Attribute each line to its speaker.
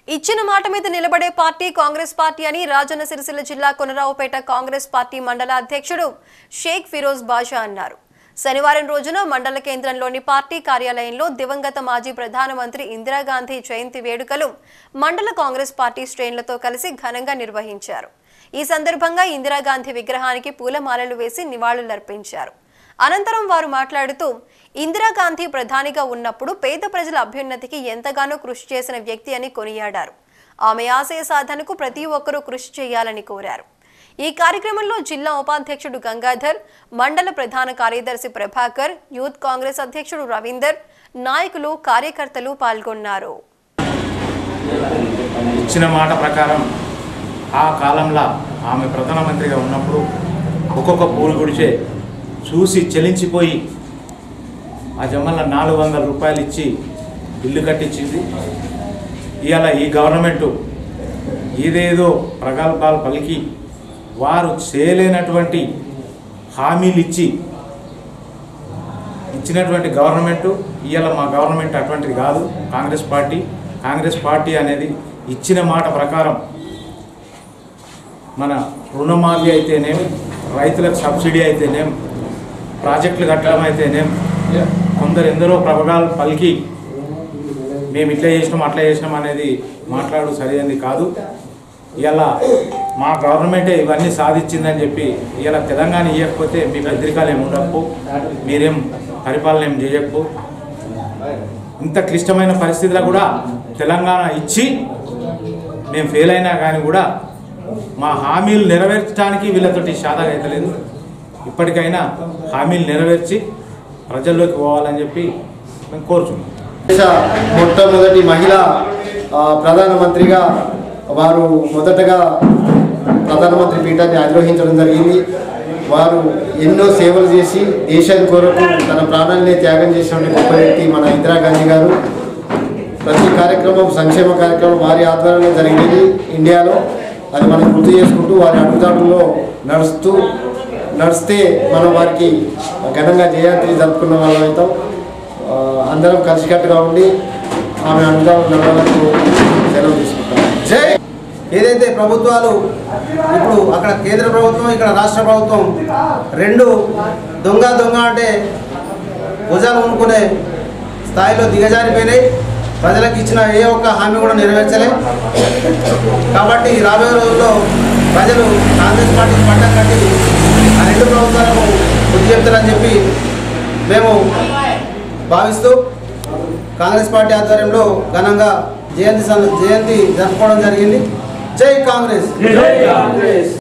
Speaker 1: ఇచ్చిన మాట మీద నిలబడే పార్టీ కాంగ్రెస్ పార్టీ అని రాజన్న సిరిసిల్ల జిల్లా కొనరావుపేట కాంగ్రెస్ పార్టీ మండల అధ్యక్షుడు షేక్ ఫిరోజ్ బాషా అన్నారు శనివారం రోజున మండల కేంద్రంలోని పార్టీ కార్యాలయంలో దివంగత మాజీ ప్రధానమంత్రి ఇందిరాగాంధీ జయంతి వేడుకలు మండల కాంగ్రెస్ పార్టీ శ్రేణులతో కలిసి ఘనంగా నిర్వహించారు ఈ సందర్భంగా ఇందిరాగాంధీ విగ్రహానికి పూలమాలలు వేసి నివాళులర్పించారు అనంతరం వారు మాట్లాడుతూ ఇందిరాగాంధీ ప్రధానిగా ఉన్నప్పుడు పేద ప్రజల అభ్యున్నతికి ఎంతగానో కృషి చేసిన వ్యక్తి అని కొనియాడారు ఆమె ఆశయ సాధనకు ప్రతి ఒక్కరూ కృషి చేయాలని కోరారు ఈ కార్యక్రమంలో జిల్లా ఉపాధ్యక్షుడు గంగాధర్ మండల ప్రధాన కార్యదర్శి ప్రభాకర్ యూత్ కాంగ్రెస్ అధ్యక్షుడు రవీందర్ నాయకులు కార్యకర్తలు పాల్గొన్నారు
Speaker 2: ఇచ్చిన మాట ప్రకారం ఆ కాలంలో ఆమె ప్రధానమంత్రిగా ఉన్నప్పుడు ఒక్కొక్క పూలు గుడిచే చూసి చెలించిపోయి ఆ జమ్మల నాలుగు వందల రూపాయలు ఇచ్చి ఇల్లు కట్టించింది ఇవాళ ఈ గవర్నమెంటు ఇదేదో ప్రగల్భాలు పలికి వారు చేయలేనటువంటి హామీలు ఇచ్చి ఇచ్చినటువంటి గవర్నమెంటు ఇవాళ మా గవర్నమెంట్ అటువంటిది కాదు కాంగ్రెస్ పార్టీ కాంగ్రెస్ పార్టీ అనేది ఇచ్చిన మాట ప్రకారం మన రుణమాఫీ అయితేనేం రైతులకు సబ్సిడీ అయితేనేం ప్రాజెక్టులు కట్టడం అయితేనేం కొందరు ఎందరో ప్రభగాలు పలికి మేము ఇట్లా చేసినాం అట్లా చేసినాం అనేది మాట్లాడు సరైనది కాదు ఇలా మా గవర్నమెంటే ఇవన్నీ సాధించిందని చెప్పి ఇలా తెలంగాణ ఇవ్వకపోతే మీ పత్రికలు ఏమి ఉండకపో మీరేం పరిపాలన ఏం చేయకపో ఇంత క్లిష్టమైన పరిస్థితిలో కూడా తెలంగాణ ఇచ్చి మేము ఫెయిల్ అయినా కానీ కూడా మా హామీలు నెరవేర్చడానికి వీళ్ళతోటి శాతం అవుతలేదు ఇప్పటికైనా హామీలు నెరవేర్చి ప్రజల్లోకి పోవాలని చెప్పి మేము కోరుచున్నాం
Speaker 3: దేశ మొట్టమొదటి మహిళా ఆ, ప్రధానమంత్రిగా వారు మొదటగా ప్రధానమంత్రి పీఠాన్ని అధిరోహించడం జరిగింది వారు ఎన్నో సేవలు చేసి దేశం కొరకు తన ప్రాణాలనే త్యాగం చేసినటువంటి గొప్ప వ్యక్తి మన ఇందిరాగాంధీ గారు ప్రతి కార్యక్రమం సంక్షేమ కార్యక్రమం వారి ఆధ్వర్యంలో జరిగినది ఇండియాలో అది మనం గుర్తు చేసుకుంటూ వారి అడుగుదాడుల్లో నడుస్తూ నడిస్తే మనం వారికి ఘనంగా జయంతి జరుపుకున్న వాళ్ళం అవుతాం ఆ, అందరం కలిసికట్టుగా ఉండి ఆమె అడుగుదాడు నడవడానికి సెలవు తీసుకుంటాం జై
Speaker 4: ఏదైతే ప్రభుత్వాలు ఇప్పుడు అక్కడ కేంద్ర ప్రభుత్వం ఇక్కడ రాష్ట్ర ప్రభుత్వం రెండు దొంగ దొంగ అంటే భుజాలు కొనుక్కునే స్థాయిలో దిగజారిపోయినాయి ప్రజలకు ఇచ్చిన ఏ ఒక్క హామీ కూడా నెరవేర్చలే కాబట్టి రాబోయే రోజుల్లో ప్రజలు కాంగ్రెస్ పార్టీకి పట్టం కట్టి ఆ రెండు ప్రభుత్వాలకు బుద్ధి చెప్తారని చెప్పి మేము భావిస్తూ కాంగ్రెస్ పార్టీ ఆధ్వర్యంలో ఘనంగా జయంతి సం- జయంతి జరుపుకోవడం జరిగింది జై కాంగ్రెస్